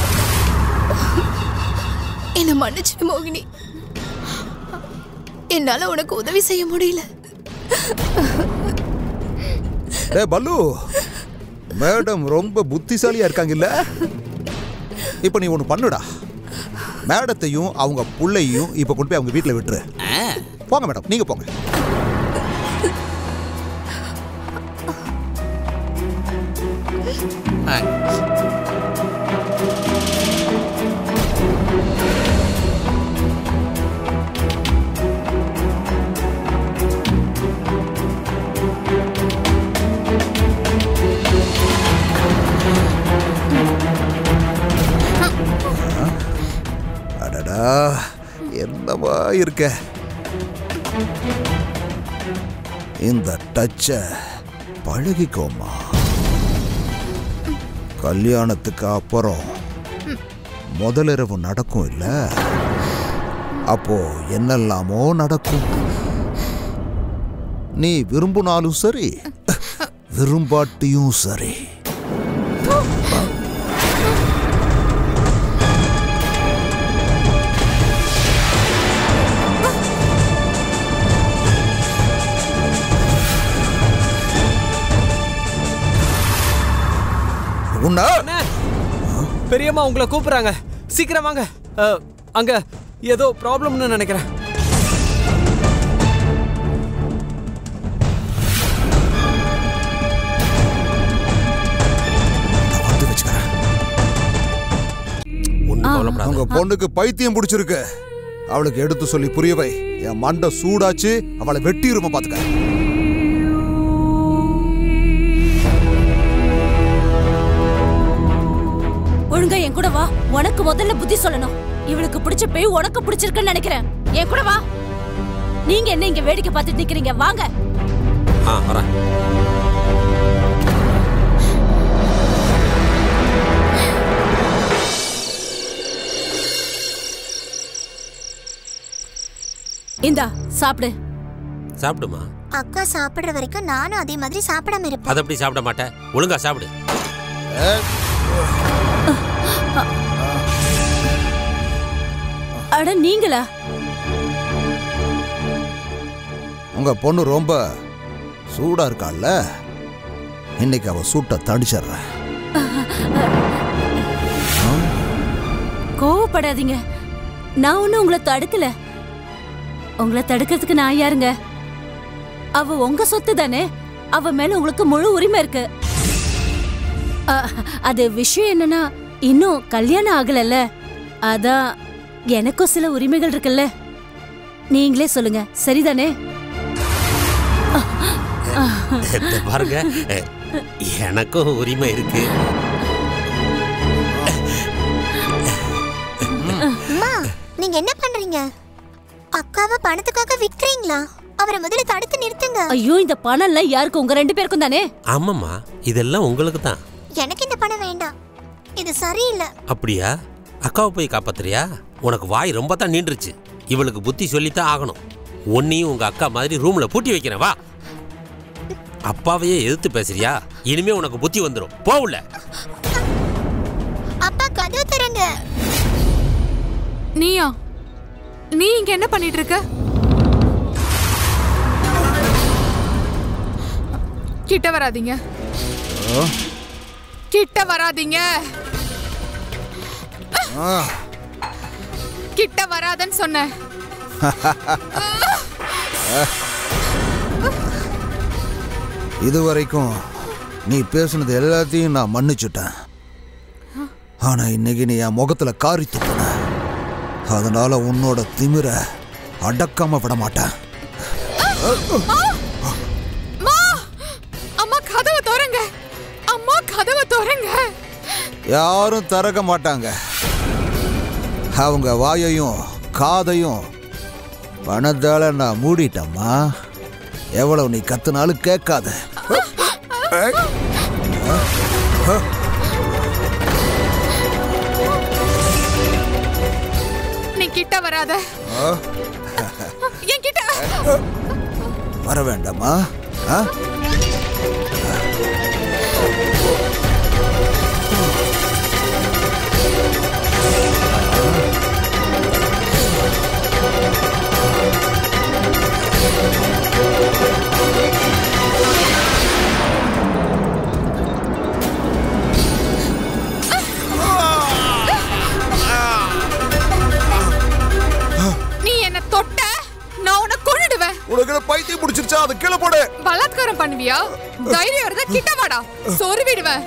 Speaker 2: என்ன மன்னிச்சிடு மோகினி என்னால உனக்கு உதவி செய்ய முடியல
Speaker 5: டே பல்லு மேடம் ரொம்ப புத்திசாலியா இருக்காங்கல்ல இப்போ நீ ஒன்று பண்ணுடா மேடத்தையும் அவங்க புள்ளையும் இப்போ கொண்டு போய் அவங்க வீட்டில் விட்டுரு போங்க மேடம் நீங்க போங்க அடடா என்னவா இருக்க இந்த டச்ச பழகிக்கோமா கல்யாணத்துக்கு அப்புறம் முதலிரவு நடக்கும் இல்ல அப்போ என்னெல்லாமோ நடக்கும் நீ விரும்பினாலும் சரி விரும்பாட்டியும் சரி உன்ன
Speaker 10: அண்ணே, பெரியம்மா உங்களை கூப்பிடுறாங்க சீக்கிரம் வாங்க அ, அங்க ஏதோ ப்ராப்ளம்னு நினைக்கிறேன்
Speaker 5: வந்து வச்சுக்கிறேன்
Speaker 9: ஒன்றும் கவலைப்படாத
Speaker 5: உங்க பொண்ணுக்கு பைத்தியம் பிடிச்சிருக்கு அவளுக்கு எடுத்து சொல்லி புரிய வை என் மண்டை சூடாச்சு அவளை வெட்டிருமா பாத்துக்க
Speaker 4: ஒழுங்கா என் கூட வா உனக்கு முதல்ல புத்தி சொல்லணும் இவளுக்கு பிடிச்ச பேய் உனக்கு பிடிச்சிருக்குன்னு நினைக்கிறேன் என் கூட வா நீங்க என்ன இங்க வேடிக்கை பார்த்துட்டு நிக்கிறீங்க வாங்க
Speaker 9: ஆ வரேன்
Speaker 4: இந்தா சாப்பிடு
Speaker 9: சாப்பிடுமா
Speaker 11: அக்கா சாப்பிடுற வரைக்கும் நானும் அதே மாதிரி சாப்பிடாம இருப்பேன்
Speaker 9: அதை எப்படி சாப்பிட மாட்டேன் ஒழுங்கா சாப்பிடு
Speaker 4: அட நீங்களா
Speaker 5: உங்க பொண்ணு ரொம்ப சூடா இருக்காள்ல இன்னைக்கு அவ சூட்டை தடிச்சிடுறேன்
Speaker 4: கோவப்படாதீங்க நான் ஒன்னும் உங்களை தடுக்கல உங்களை தடுக்கிறதுக்கு நான் யாருங்க அவ உங்க சொத்து தானே அவ மேல உங்களுக்கு முழு உரிமை இருக்கு அ, அது விஷயம் என்னன்னா இன்னும் கல்யாணம் ஆகலல்ல அதான் எனக்கும் சில உரிமைகள் இருக்குல்ல நீங்களே சொல்லுங்க சரிதானே
Speaker 9: இந்த பாருங்க அஹ், எனக்கும் உரிமை இருக்கு
Speaker 11: அம்மா நீங்க என்ன பண்றீங்க அக்காவை பணத்துக்காக விக்கிறீங்களா அவரை முதல்ல தடுத்து நிறுத்துங்க
Speaker 4: ஐயோ இந்த பணம் எல்லாம் யாருக்கு உங்க ரெண்டு பேருக்கும் தானே
Speaker 9: ஆமாம்மா இதெல்லாம் உங்களுக்கு தான்
Speaker 11: எனக்கு இந்த பணம் வேண்டாம் இது சரியில்லை
Speaker 9: அப்படியா அக்காவை போய் காப்பாத்துறியா உனக்கு வாய் ரொம்ப தான் நீண்டுருச்சு இவளுக்கு புத்தி சொல்லித்தான் ஆகணும் உன்னையும் உங்க அக்கா மாதிரி ரூம்ல பூட்டி வைக்கிறேன் வா அப்பாவையே எதிர்த்து பேசுறியா இனிமே உனக்கு புத்தி வந்துடும் போவுல
Speaker 11: அப்பா கதவு தரங்க
Speaker 7: நீயா நீ இங்க என்ன பண்ணிட்டு இருக்க கிட்ட வராதீங்க கிட்ட வராதீங்க
Speaker 5: ஆ,
Speaker 7: கிட்ட வராதன்னு சொன்னேன்
Speaker 5: இது வரைக்கும் நீ பேசுனது எல்லாத்தையும் நான் மன்னிச்சுட்டேன் ஆனா இன்னைக்கு நீ என் முகத்துல காரி துப்புன அதனால உன்னோட திமிர அடக்காம விட மாட்டேன்
Speaker 7: அம்மா அம்மா கதவை திறங்க அம்மா கதவை திறங்க
Speaker 5: யாரும் திறக்க மாட்டாங்க அவங்க வாயையும் காதையும் பணத்தால நான் மூடிட்டம்மா எவ்வளவு நீ கத்துனாலும் கேட்காத
Speaker 7: நீ கிட்ட வராத என் கிட்ட
Speaker 5: வர வேண்டாமா ஆ?
Speaker 7: நீ என்ன தொட்ட நான் உன்னை கொன்னுடுவேன்
Speaker 5: உனக்கு என்ன பைத்தியம் பிடிச்சிருச்சா அதை கீழே போடு
Speaker 7: பலாத்காரம் பண்ணுவியா தைரியம் இருந்தா கிட்ட வாடா சொருவிடுவேன்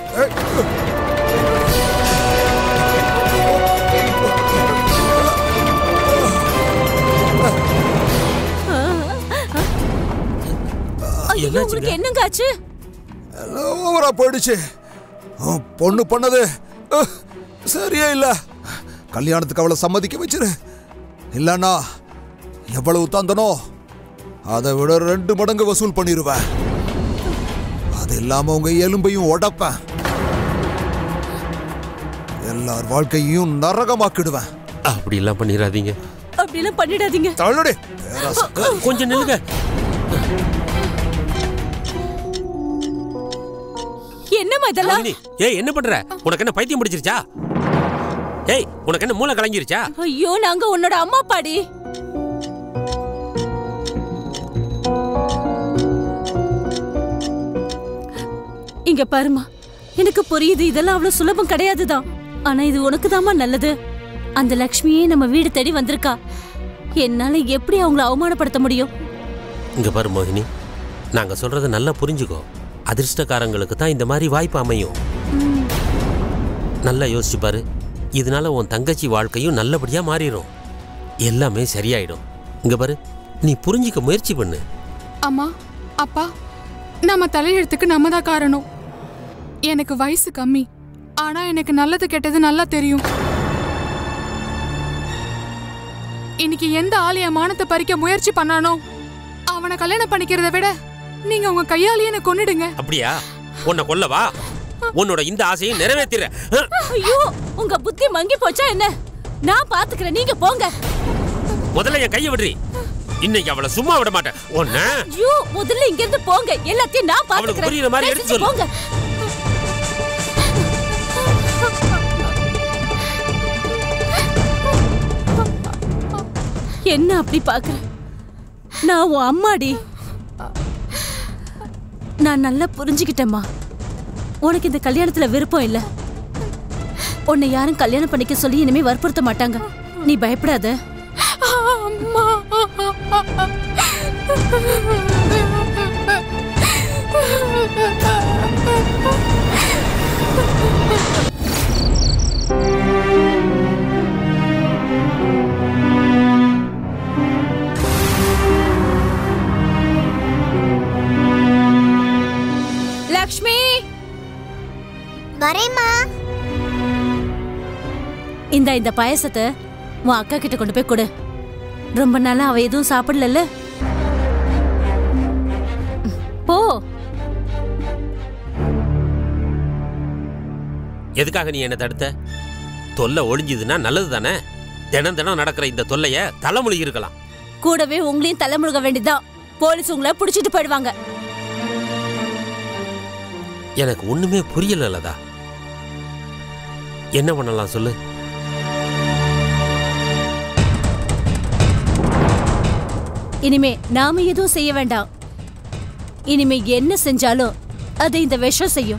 Speaker 4: ஐயோ உங்களுக்கு என்னங்க ஆச்சு
Speaker 5: எல்லாம் ஓவரா போயிடுச்சு உன் பொண்ணு பண்ணது அஹ், சரியே இல்ல கல்யாணத்துக்கு அவளை சம்மதிக்க வச்சிரு இல்லைன்னா எவ்வளவு தந்தனோ அதை விட ரெண்டு மடங்கு வசூல் பண்ணிடுவேன் அது இல்லாம உங்க எலும்பையும் உடைப்பேன் எல்லார் வாழ்க்கையும் நரகமாக்கிடுவேன்
Speaker 9: அப்படி எல்லாம் பண்ணிடாதீங்க
Speaker 4: அப்படி எல்லாம் பண்ணிடாதீங்க
Speaker 5: தள்ளுடி
Speaker 9: கொஞ்சம் நில்லுங்க
Speaker 4: என்னம்மா இதெல்லாம்
Speaker 9: மோகினி, ஏய் என்ன பண்ற உனக்கு என்ன பைத்தியம் பிடிச்சிருச்சா ஏய் உனக்கு என்ன மூளை கலங்கிருச்சா
Speaker 4: ஐயோ நாங்க உன்னோட அம்மா அப்பாடி இங்க பாருமா எனக்கு புரியுது இதெல்லாம் அவ்வளவு சுலபம் கிடையாதுதான் ஆனா இது உனக்கு நல்லது அந்த லக்ஷ்மியே நம்ம வீடு தேடி வந்திருக்கா என்னால எப்படி அவங்கள அவமானப்படுத்த முடியும்
Speaker 9: இங்க பாரு மோகினி நாங்க சொல்றத நல்லா புரிஞ்சுக்கோ அதிர்ஷ்டக்காரங்களுக்கு தான் இந்த மாதிரி வாய்ப்பு அமையும் நல்லா யோசிச்சு பாரு இதனால உன் தங்கச்சி வாழ்க்கையும் நல்லபடியா மாறிடும் எல்லாமே சரியாயிடும் இங்க பாரு நீ புரிஞ்சிக்க முயற்சி பண்ணு
Speaker 7: அம்மா அப்பா நம்ம தலையெழுத்துக்கு நம்ம தான் காரணம் எனக்கு வயசு கம்மி ஆனா எனக்கு நல்லது கெட்டது நல்லா தெரியும் இன்னைக்கு எந்த ஆள் என் மானத்தை பறிக்க முயற்சி பண்ணானோ அவனை கல்யாணம் பண்ணிக்கிறதை விட நீங்க உங்க கையாலேயே என்ன கொன்னுடுங்க
Speaker 9: அப்படியா உன்னை கொல்லவா உன்னோட இந்த ஆசையை நிறைவேத்திர
Speaker 4: ஐயோ உங்க புத்தி மங்கி போச்சா என்ன நான் பாத்துக்கிறேன் நீங்க போங்க
Speaker 9: முதல்ல என் கையை விடுறி இன்னைக்கு அவளை சும்மா விட மாட்டேன் உன்ன
Speaker 4: ஐயோ முதல்ல இங்க இருந்து போங்க எல்லாத்தையும் நான் பாத்துக்கிறேன்
Speaker 9: புரியுற மாதிரி எடுத்து
Speaker 4: பேசிட்டு
Speaker 9: சொல்லு.
Speaker 4: போங்க என்ன அப்படி பாக்குற நான் உன் அம்மாடி நான் நல்லா புரிஞ்சுக்கிட்டேம்மா உனக்கு இந்த கல்யாணத்துல விருப்பம் இல்ல உன்னை யாரும் கல்யாணம் பண்ணிக்க சொல்லி இனிமே வற்புறுத்த மாட்டாங்க நீ பயப்படாத
Speaker 7: அம்மா
Speaker 4: லக்ஷ்மி
Speaker 11: வரேம்மா
Speaker 4: இந்த இந்த பாயசத்தை உன் அக்கா கிட்ட கொண்டு போய் கொடு ரொம்ப நாளா அவ எதுவும் சாப்பிடல போ
Speaker 9: எதுக்காக நீ என்ன தடுத்த தொல்லை ஒழிஞ்சுதுன்னா நல்லது தானே தினம் தினம் நடக்கிற இந்த தொல்லைய தலைமொழி இருக்கலாம்
Speaker 4: கூடவே உங்களையும் தலைமுழுக வேண்டியதுதான் போலீஸ் உங்களை புடிச்சிட்டு போயிடுவாங்க
Speaker 9: எனக்கு ஒண்ணுமே புரியல லதா என்ன பண்ணலாம் சொல்லு
Speaker 4: இனிமே நாம எதுவும் செய்ய வேண்டாம் இனிமே என்ன செஞ்சாலும் அதை இந்த விஷம் செய்யும்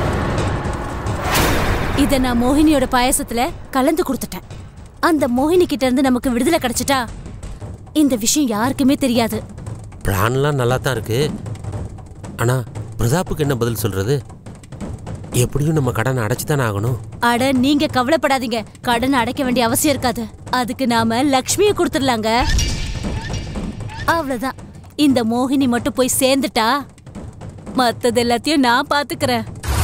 Speaker 4: இத நான் மோகினியோட பாயசத்துல கலந்து கொடுத்துட்டேன் அந்த மோகினி கிட்ட இருந்து நமக்கு விடுதலை கிடைச்சிட்டா இந்த விஷயம் யாருக்குமே தெரியாது
Speaker 9: பிளான்லாம் நல்லா தான் இருக்கு ஆனா பிரதாப்புக்கு என்ன பதில் சொல்றது எப்படியும் நம்ம கடனை அடைச்சு தானே ஆகணும்
Speaker 4: அட நீங்க கவலைப்படாதீங்க கடன் அடைக்க வேண்டிய அவசியம் இருக்காது அதுக்கு நாம லக்ஷ்மியை கொடுத்துடலாங்க அவ்வளவுதான் இந்த மோகினி மட்டும் போய் சேர்ந்துட்டா மத்தது எல்லாத்தையும் நான் பாத்துக்கிறேன்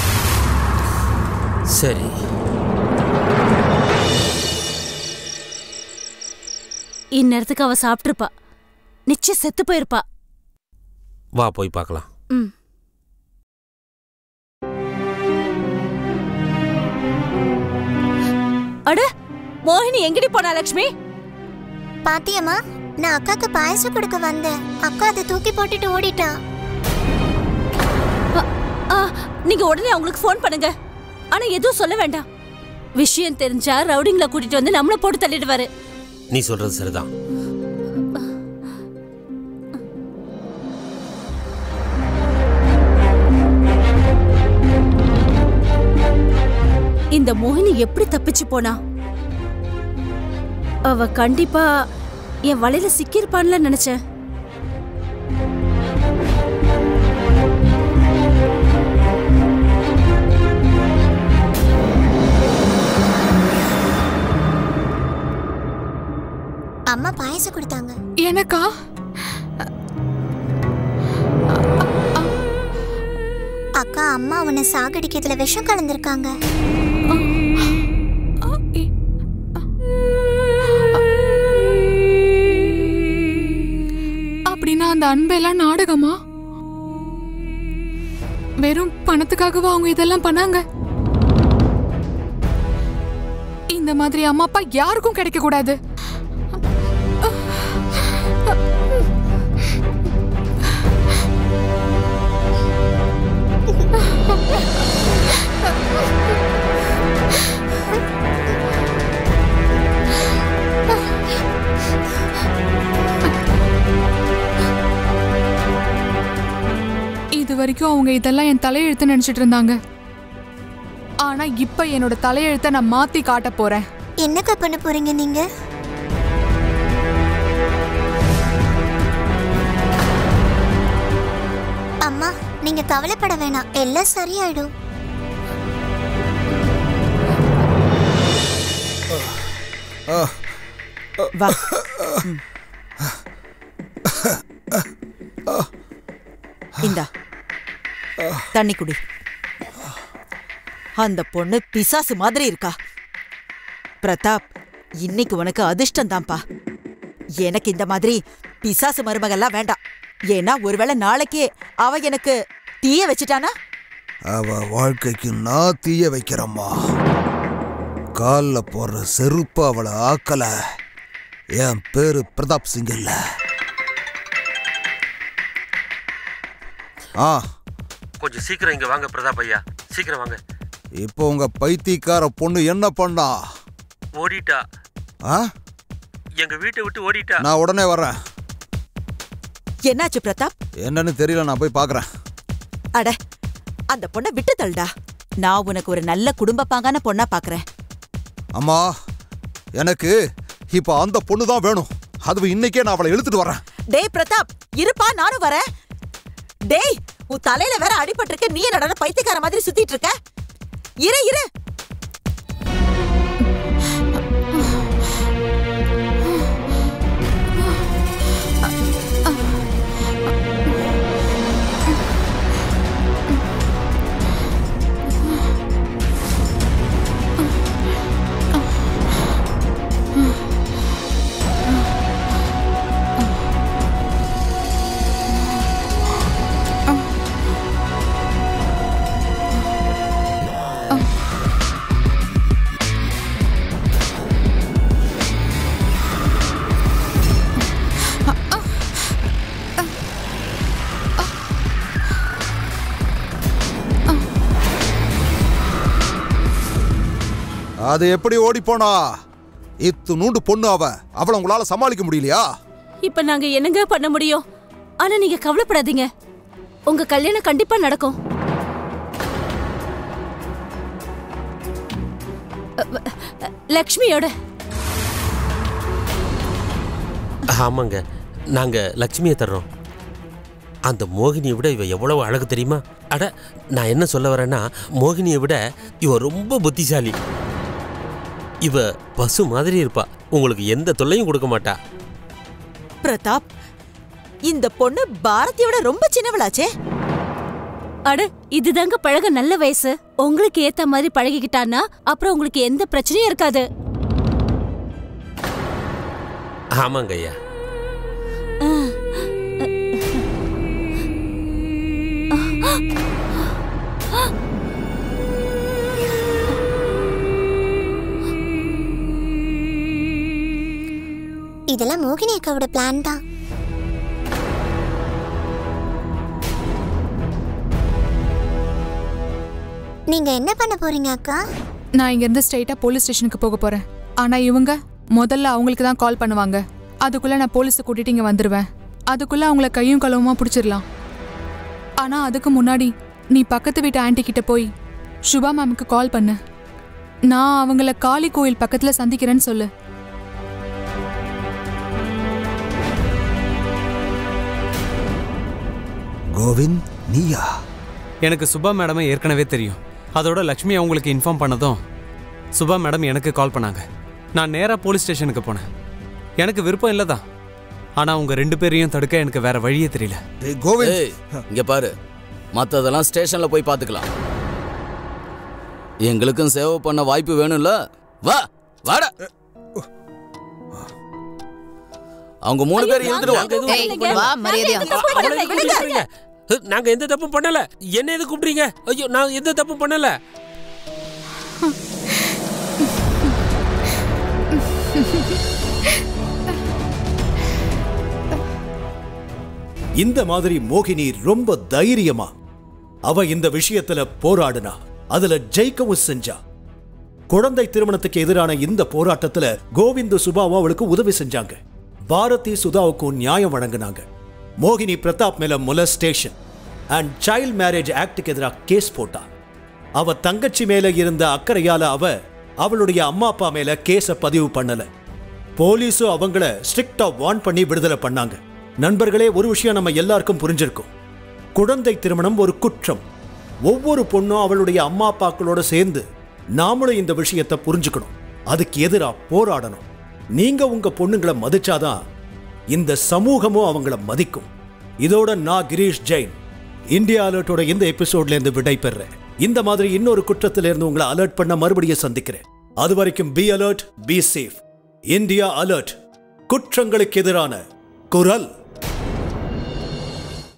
Speaker 9: சரி
Speaker 4: இந்நேரத்துக்கு அவ சாப்பிட்டிருப்பா நிச்சயம் செத்து போயிருப்பா
Speaker 9: வா போய் பார்க்கலாம்
Speaker 4: ம் அட மோகினி எங்கடி போனா லக்ஷ்மி
Speaker 11: பாத்தியம்மா நான் அக்காக்கு பாயசம் கொடுக்க வந்தேன் அக்கா அதை தூக்கி போட்டுட்டு ஓடிட்டா
Speaker 4: ஆ, நீங்க உடனே அவங்களுக்கு ஃபோன் பண்ணுங்க ஆனா எதுவும் சொல்ல வேண்டாம் விஷயம் தெரிஞ்சா ரவுடிங்ல கூட்டிட்டு வந்து நம்மள போட்டு தள்ளிடுவாரு
Speaker 9: நீ சொல்றது சரிதான்
Speaker 4: இந்த மோகினி எப்படி தப்பிச்சு போனா அவ கண்டிப்பா என் வலையில சிக்கியிருப்பான்ல நினைச்சேன்
Speaker 11: அம்மா பாயசம் கொடுத்தாங்க
Speaker 7: எனக்கா
Speaker 11: அக்கா அம்மா உன்னை சாகடிக்கிறதுல விஷம் கலந்திருக்காங்க
Speaker 7: அப்படின்னா அந்த அன்பெல்லாம் நாடகமா வெறும் பணத்துக்காகவா அவங்க இதெல்லாம் பண்ணாங்க இந்த மாதிரி அம்மா அப்பா யாருக்கும் கிடைக்க கூடாது இது வரைக்கும் அவங்க இதெல்லாம் என் தலையெழுத்து நினைச்சிட்டு இருந்தாங்க ஆனா இப்ப என்னோட தலையெழுத்தை நான் மாத்தி காட்ட போறேன்
Speaker 11: என்னக்கா பண்ண போறீங்க நீங்க அம்மா நீங்க கவலைப்பட வேணாம் எல்லாம் சரியாயிடும்
Speaker 3: வா ம். இந்தா தண்ணி குடி அந்த பொண்ணு பிசாசு மாதிரி இருக்கா பிரதாப் இன்னைக்கு உனக்கு அதிர்ஷ்டம் தான்ப்பா எனக்கு இந்த மாதிரி பிசாசு மருமகள்லாம் வேண்டாம் ஏன்னா ஒருவேளை நாளைக்கே அவ எனக்கு தீய வச்சுட்டானா
Speaker 5: அவ வாழ்க்கைக்கு நான் தீய வைக்கிறம்மா கால்ல போடுற செருப்பு அவளை ஆக்கல என் பேரு பிரதாப் சிங் இல்ல ஆ
Speaker 9: கொஞ்சம் சீக்கிரம் இங்க வாங்க பிரதாப் ஐயா சீக்கிரம் வாங்க
Speaker 5: இப்போ உங்க பைத்தியக்கார பொண்ணு என்ன பண்ணா
Speaker 9: ஓடிட்டா
Speaker 5: ஆ
Speaker 9: எங்க வீட்டை விட்டு ஓடிட்டா
Speaker 5: நான் உடனே வர்றேன்
Speaker 3: என்னாச்சு பிரதாப்
Speaker 5: என்னன்னு தெரியல நான் போய் பார்க்கறேன்
Speaker 3: அட அந்த பொண்ணை விட்டு தள்ளுடா நான் உனக்கு ஒரு நல்ல குடும்ப பாங்கான பொண்ணா பாக்குறேன்
Speaker 5: அம்மா எனக்கு இப்போ அந்த பொண்ணு தான் வேணும் அதுவும் இன்னைக்கே நான் அவளை இழுத்துட்டு வரேன்
Speaker 3: டேய் பிரதாப் இருப்பா நானும் வரேன் டேய் உன் தலையில வேற அடிபட்டிருக்க நீ என்னடா பைத்தியக்கார மாதிரி சுத்திட்டு இருக்க இரு இரு
Speaker 5: அது எப்படி ஓடி போனா இத்து நூண்டு பொண்ணு அவ அவளை உங்களால சமாளிக்க முடியலையா
Speaker 4: இப்ப நாங்க என்னங்க பண்ண முடியும் ஆனா நீங்க கவலைப்படாதீங்க உங்க கல்யாணம் கண்டிப்பா நடக்கும் அ, அ, லக்ஷ்மியோட
Speaker 9: ஆமாங்க நாங்க லக்ஷ்மியை தர்றோம் அந்த மோகினியை விட இவ எவ்வளவு அழகு தெரியுமா அட நான் என்ன சொல்ல வரேன்னா மோகினியை விட இவ ரொம்ப புத்திசாலி இவ பசு மாதிரி இருப்பா உங்களுக்கு எந்த தொல்லையும் கொடுக்க மாட்டா
Speaker 3: பிரதாப் இந்த பொண்ணு பாரதியோட ரொம்ப சின்னவளாச்சே
Speaker 4: அட இதுதாங்க பழக நல்ல வயசு உங்களுக்கு ஏத்த மாதிரி பழகிக்கிட்டான்னா அப்புறம் உங்களுக்கு எந்த பிரச்சனையும் இருக்காது
Speaker 9: ஆமாங்க ஐயா
Speaker 11: இதெல்லாம் மோகினி அக்காவோட பிளான் தான் நீங்க என்ன பண்ண போறீங்க அக்கா
Speaker 7: நான் இங்கேருந்து ஸ்ட்ரைட்டாக போலீஸ் ஸ்டேஷனுக்கு போக போகிறேன் ஆனால் இவங்க முதல்ல அவங்களுக்கு தான் கால் பண்ணுவாங்க அதுக்குள்ளே நான் போலீஸை கூட்டிட்டு இங்கே வந்துடுவேன் அதுக்குள்ளே அவங்கள கையும் களவுமா பிடிச்சிடலாம் ஆனால் அதுக்கு முன்னாடி நீ பக்கத்து வீட்டு ஆன்ட்டி கிட்ட போய் சுபா மேமுக்கு கால் பண்ணு நான் அவங்கள காளி கோயில் பக்கத்தில் சந்திக்கிறேன்னு சொல்லு
Speaker 5: கோவிந்த் நீயா
Speaker 10: எனக்கு சுபா மேடமை ஏற்கனவே தெரியும் அதோட லக்ஷ்மி அவங்களுக்கு இன்ஃபார்ம் பண்ணதும் சுபா மேடம் எனக்கு கால் பண்ணாங்க நான் நேராக போலீஸ் ஸ்டேஷனுக்கு போனேன் எனக்கு விருப்பம் இல்லை தான் ஆனால் உங்கள் ரெண்டு பேரையும் தடுக்க எனக்கு வேற வழியே தெரியல
Speaker 5: டேய் கோவிந்த்
Speaker 8: ஏய் இங்க பாரு மத்ததெல்லாம் ஸ்டேஷன்ல போய் பார்த்துக்கலாம் எங்களுக்கும் சேவை பண்ண வாய்ப்பு வேணும்ல வா வாடா அவங்க மூணு பேர் இருந்துருவாங்க
Speaker 2: ஏய், வா மரியாதையா
Speaker 9: அவளை எதுக்கு கூப்பிடுறீங்க? ஹு, நாங்க எந்த தப்பும் பண்ணல என்ன எது கூப்பிடுறீங்க ஐயோ நான் எந்த தப்பும் பண்ணல
Speaker 6: இந்த மாதிரி மோகினி ரொம்ப தைரியமா அவ இந்த விஷயத்துல போராடினா அதுல ஜெயிக்கவும் செஞ்சா குழந்தை திருமணத்துக்கு எதிரான இந்த போராட்டத்துல கோவிந்து சுபாவும் அவளுக்கு உதவி செஞ்சாங்க பாரதி சுதாவுக்கும் நியாயம் வழங்கினாங்க மோகினி பிரதாப் மேல மொலஸ்டேஷன் அண்ட் சைல்ட் மேரேஜ் ஆக்டுக்கு எதிராக கேஸ் போட்டா அவ தங்கச்சி மேல இருந்த அக்கறையால அவ அவளுடைய அம்மா அப்பா மேல கேஸ பதிவு பண்ணல போலீஸும் அவங்கள ஸ்ட்ரிக்டா வார்ன் பண்ணி விடுதலை பண்ணாங்க நண்பர்களே ஒரு விஷயம் நம்ம எல்லாருக்கும் புரிஞ்சிருக்கும் குழந்தை திருமணம் ஒரு குற்றம் ஒவ்வொரு பொண்ணும் அவளுடைய அம்மா அப்பாக்களோட சேர்ந்து நாமளும் இந்த விஷயத்தை புரிஞ்சுக்கணும் அதுக்கு எதிரா போராடணும் நீங்க உங்க பொண்ணுங்களை மதிச்சாதான் இந்த சமூகமும் அவங்கள மதிக்கும் இதோட நான் கிரீஷ் ஜெயின் இந்தியா அலர்ட்டோட இந்த எபிசோட்ல இருந்து விடை பெறேன் இந்த மாதிரி இன்னொரு குற்றத்தில இருந்து உங்களை அலர்ட் பண்ண மறுபடியும் சந்திக்கிறேன் அது வரைக்கும் be alert be safe India alert குற்றங்களுக்கு எதிரான குரல்